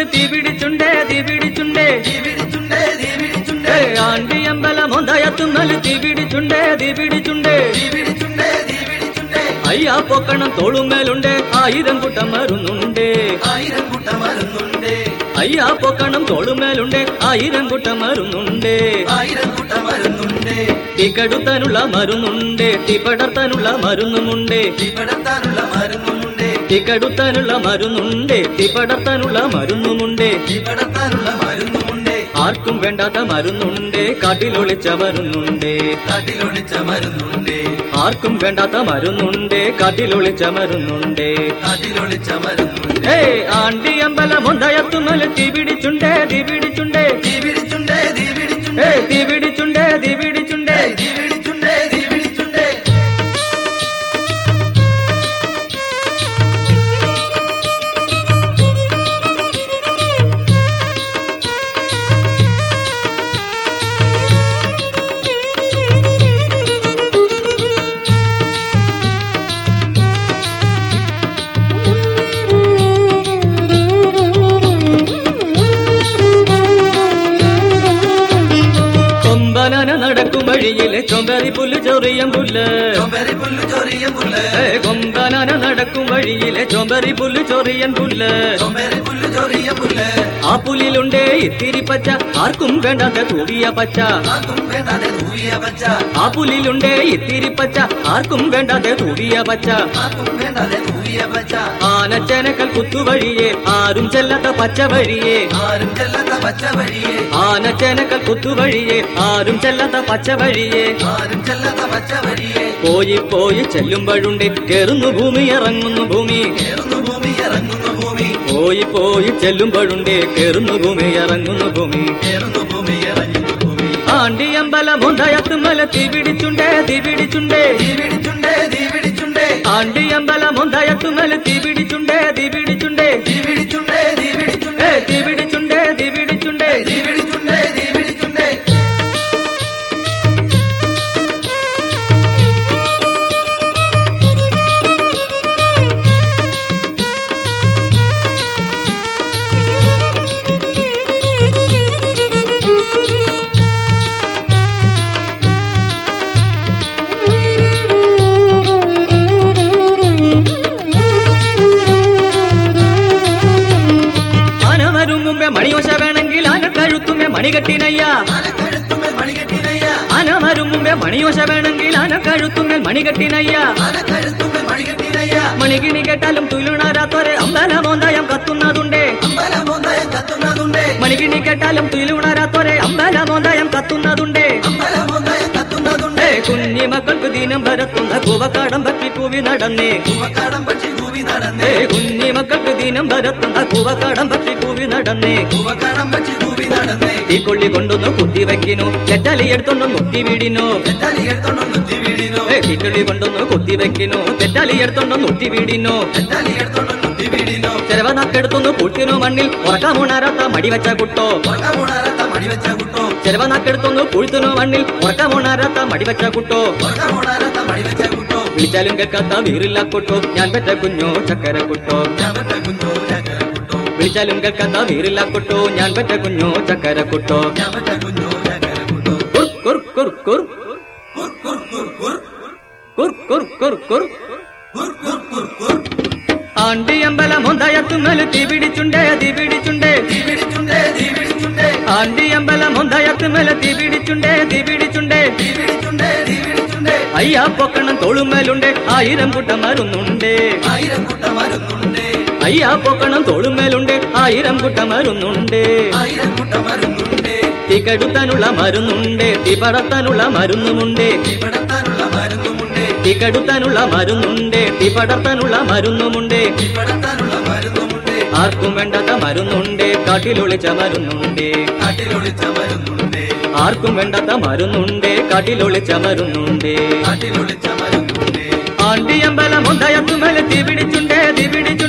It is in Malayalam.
തീ പിടിച്ചുണ്ടേ തീ പിടിച്ചുണ്ടേ തീപിടിച്ചുണ്ടേ തീപിടിച്ചുണ്ടേ ഏ ആണ്ടിയമ്പലം ഒന്നയത്തുമ്മൽ തീ പിടിച്ചുണ്ടേ തീ പിടിച്ചുണ്ടേ തീപിടിച്ചുണ്ടേ തീപിടിച്ചുണ്ടേ അയ്യാ പൊക്കണം തോളുമേലുണ്ട് ആയിരം കൂട്ടം മരുന്നുണ്ട് ആയിരം കൂട്ടം മരുന്നുണ്ടേ അയ്യാ പൊക്കണം തോളുമേലുണ്ട് ആയിരം കൂട്ടം മരുന്നുണ്ട് ആയിരം കൂട്ടം മരുന്നുണ്ടേ തീക്കടുത്താനുള്ള മരുന്നുണ്ട് തീപ്പടർത്താനുള്ള മരുന്നുമുണ്ട് തീപടത്താനുള്ള മരുന്നുമുണ്ടേ തീക്കടുത്താനുള്ള മരുന്നുണ്ട് തീപ്പടർത്താനുള്ള മരുന്നുമുണ്ട് തീപടത്താനുള്ള മരുന്നുമുണ്ടേ ആർക്കും വേണ്ടാത്ത മരുന്നുണ്ട് കാട്ടിലൊളിച്ച മരുന്നുണ്ട് കാട്ടിലൊളിച്ച മരുന്നുണ്ടേ ആർക്കും വേണ്ടാത്ത മരുന്നുണ്ട് കാട്ടിലൊളിച്ച മരുന്നുണ്ട് കാട്ടിലൊളിച്ച മരുന്നുണ്ടേ ഏയ് ആണ്ടിയമ്പലം ഒന്നയത്തുമല തീ പിടിച്ചുണ്ടേ തീ പിടിച്ചുണ്ടേ തീപിടിച്ചുണ്ടേ തീപിടിച്ചുണ്ടേ ഏയ് തീ പിടിച്ചുണ്ടേ തീ പിടിച്ചുണ്ടേ തീപിടിച്ചുണ്ടേ തീപിടിച്ചുണ്ടേ കൊമ്പനന നടക്കും വഴിയിലെ ചൊമ്പരി പുല്ല് ചൊറിയം പുല്ല് ചൊമ്പരി പുല്ല് ചൊറിയ പുല്ല് ഏയ് കൊമ്പനന നടക്കും വഴിയിലെ ചൊമ്പരി പുല്ല് ചൊറിയൻ പുല്ല് ചൊമ്പരി പുല്ല് ചൊറിയ പുല്ല് ആ പുല്ലിലുണ്ടേ ഇത്തിരി പച്ച ആർക്കും വേണ്ടാത്ത കൂടിയ പച്ച ആർക്കും വേണ്ടാതെ തൂവിയ പച്ച ആ പുല്ലിലുണ്ടേ ഇത്തിരി പച്ച ആർക്കും വേണ്ടാത്ത കൂടിയ പച്ച ആർക്കും വേണ്ടാതെ തൂവിയ പച്ച ആനച്ചനക്കൽ കുത്തുവഴിയെ ആരും ചെല്ലാത്ത പച്ച വഴിയെ ആരും ചെല്ലാത്ത പച്ച വഴിയെ ആനച്ചനക്കൽ കുത്തുവഴിയെ ആരും ചെല്ലാത്ത പച്ച വഴിയെ ആരും ചെല്ലാത്ത പച്ച വഴിയെ പോയി പോയി ചെല്ലുമ്പോഴുണ്ട് കേറുന്നു ഭൂമി ഇറങ്ങുന്നു ഭൂമി കേറുന്നു ഭൂമി ഇറങ്ങുന്നു ഭൂമി പോയി പോയി ചെല്ലുമ്പോഴുണ്ട് കേറുന്നു ഭൂമി ഇറങ്ങുന്നു ഭൂമി കേറുന്നു ഭൂമി ഇറങ്ങുന്നു ഭൂമി ആണ്ടിയമ്പലം ഒന്നയത്തുമല തീ പിടിച്ചുണ്ടേ തീ പിടിച്ചുണ്ടേ തീ പിടിച്ചുണ്ടേ തീ പിടിച്ചുണ്ടേ ആണ്ടിയമ്പലം ഒന്നയത്തുമല തീ പിടിച്ചുണ്ടേ തീ പിടിച്ചുണ്ടേ തീ പിടിച്ചുണ്ടേ തീ പിടിച്ചുണ്ടേ ഏ തീ പിടിച്ചുണ്ടേ തീ പിടിച്ചുണ്ടേ തീ പിടിച്ചുണ്ടേ തീ പിടിച്ചുണ്ടേ ആന വരും മുമ്പേ മണിയോശ വേണമെങ്കിൽ ആന കഴുത്തുമേ മണികെട്ടിനയ്യ ആനക്കഴുത്തുമേൽ മണികെട്ടിനയ്യ ആന വരും മുമ്പേ മണിയോശ വേണമെങ്കിൽ ആന കഴുത്തുമേൽ മണികെട്ടിനയ്യ ആനക്കഴുത്തുമേൽ മണികെട്ടിനയ്യ മണികിണി കേട്ടാലും തുയിലുണരാത്തോരെ അമ്പലമോന്തായം കത്തുന്നതുണ്ടേ അമ്പലമൊന്നായം കത്തുന്നതുണ്ടേ മണികിണി കേട്ടാലും തുയിലുണരാത്തോരെ അമ്പലമോന്തായം കത്തുന്നതുണ്ടേ അമ്പലമൊന്നായം കത്തുന്നതുണ്ടേ ഏ കുഞ്ഞി മക്കൾക്ക് ദിനം പരത്തുന്ന കൂവക്കാടം പറ്റി കൂവി നടന്നേ കുവക്കാടം പക്ഷി കൂവി ഏ നടന്നേ കുഞ്ഞി മക്കൾക്ക് ദിനം പരത്തുന്ന കൂവക്കാടം പറ്റി കൂവി നടന്നേ കുവക്കാടം പക്ഷി കൂവി നടന്നേ ഈ കൊള്ളി കൊണ്ടൊന്ന് കുത്തി വെക്കിനു തെറ്റാലി എടുത്തൊന്ന് മുത്തി വീടിനു തെറ്റാലി എടുത്തോണ്ട് നുത്തി വീടിനോ ഏ തീക്കൊള്ളി കൊണ്ടൊന്ന് കുത്തി വെക്കിനു തെറ്റാലി എടുത്തൊന്ന് മുത്തി വീടിനു തെറ്റാലി എടുത്തോണ്ട് നുത്തി വീടിനോ ചെലവ നക്കെടുത്തൊന്ന് പൂഴ്ത്തിനു മണ്ണിൽ ഉറക്കമുണരാത്ത മടി വെച്ച കുട്ടോ ഉറക്കമുണരാത്ത മടി വെച്ച കുട്ടോ ചെലവ നക്കെടുത്തൊന്ന് പൂഴ്ത്തിനു മണ്ണിൽ ഉറക്കമുണരാത്ത മടി വെച്ച കുട്ടോ ഉറക്കമുണരാത്ത മടി വെച്ച കുട്ടോ വിളിച്ചാലും കേൾക്കാത്ത വീറില്ല കുട്ടോ ഞാൻ പെറ്റ കുഞ്ഞോ ചക്കര കുട്ടോ ഞാൻ പെട്ട കുഞ്ഞോ ചക്കര കുട്ടോ വിളിച്ചാലും കേൾക്കാത്ത വീറില്ല കുട്ടോ ഞാൻ പെറ്റ കുഞ്ഞോ ചക്കര കുട്ടോ ഞാൻ പെട്ട കുഞ്ഞോ ചക്കര കുട്ടോ കുർ കുർ കുർ കുർ കുർ കുർ കുർ കുർ കുർ കുർ കുർ കുർ കുർ കുർ കുർ കുർ ആണ്ടിയമ്പലം ഒന്നയത്തുമ്മൽ തീ പിടിച്ചുണ്ടേ തീ പിടിച്ചുണ്ടേ തീ പിടിച്ചുണ്ടേ തീ പിടിച്ചുണ്ടേ ആണ്ടിയമ്പലം ഒന്നയത്തുമ്മൽ തീ പിടിച്ചുണ്ടേ തീ പിടിച്ചുണ്ടേ തീ പിടിച്ചുണ്ടേ തീ പിടിച്ചുണ്ടേ അയ്യാ പൊക്കണം തോളുമേലുണ്ട് ആയിരം കൂട്ടം മരുന്നുണ്ട് ആയിരം കൂട്ടം മരുന്നുണ്ടേ അയ്യാ പൊക്കണം തോളുമേലുണ്ട് ആയിരം കൂട്ടം മരുന്നുണ്ട് ആയിരം കൂട്ടം മരുന്നുണ്ടേ തീ കെടുത്താനുള്ള മരുന്നുണ്ട് തീ പടർത്താനുള്ള മരുന്നുമുണ്ട് തീപടത്താനുള്ള മരുന്നുമുണ്ടേ തീ കെടുത്താനുള്ള മരുന്നുണ്ട് തീ പടർത്താനുള്ള മരുന്നുമുണ്ട് തീപടത്താനുള്ള മരുന്നുമുണ്ടേ ആർക്കും വേണ്ടാത്ത മരുന്നുണ്ട് കാട്ടിലൊളിച്ച മരുന്നുണ്ട് കാട്ടിലൊളിച്ച മരുന്നുണ്ടേ ആർക്കും വേണ്ടാത്ത മരുന്നുണ്ട് കാട്ടിലൊളിച്ച മരുന്നുണ്ട് കാട്ടിലൊളിച്ച മരുന്നുണ്ടേ ആണ്ടിയമ്പലം ഒന്നയത്തുമേലെ തീ പിടിച്ചുണ്ടേ തീ പിടിച്ചു